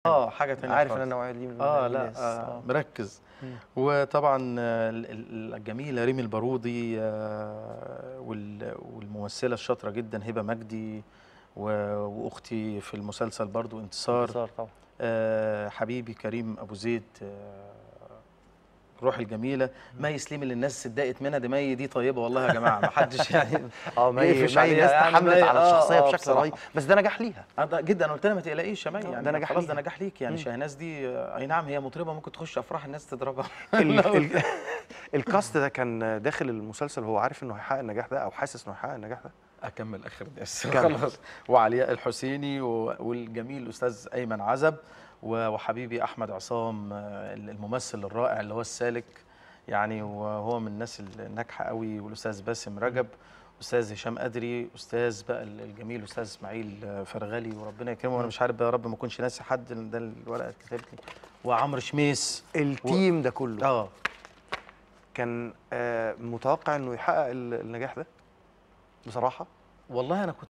اه حاجه تانية عارف ان خالص. انا النوعيه دي من اه الناس. لا آه مركز وطبعا آه، ال- ال- الجميله ريمي البارودي آه، وال- والممثله الشاطره جدا هبه مجدي و- واختي في المسلسل برضو انتصار انتصار طبعا آه، حبيبي كريم ابو زيد آه، روح الجميله مي سليم اللي الناس اتضايقت منها دي مي دي طيبه والله يا جماعه ما حدش يعني اه ما يقفش هي عليها الناس يعني تحملت مي- على آه، الشخصيه آه، بشكل بصراحة. رهيب بس ده نجاح ليها آه، ده جدا انا قلت لها ما تقلقيش يا مي آه، يعني ده نجاح خلاص ليها. ده نجاح ليك يعني مم. شاهناز دي آه، اي نعم هي مطربه ممكن تخش افراح الناس تضربها ال- ال- الكاست ده كان داخل المسلسل هو عارف انه هيحقق النجاح ده او حاسس انه هيحقق النجاح ده اكمل اخر بس كمل. خلاص وعلياء الحسيني و- والجميل الاستاذ ايمن عزب و- وحبيبي احمد عصام آه، الممثل الرائع اللي هو السالك يعني وهو من الناس الناجحه قوي والاستاذ باسم رجب استاذ هشام قدري استاذ بقى الجميل استاذ اسماعيل آه، فرغلي وربنا يكرمه وانا مش عارف بقى يا رب ما اكونش ناسي حد ده الورقه اتكتبت لي وعمرو شميس التيم ده كله اه كان آه، متوقع انه يحقق ال- النجاح ده بصراحه والله انا كنت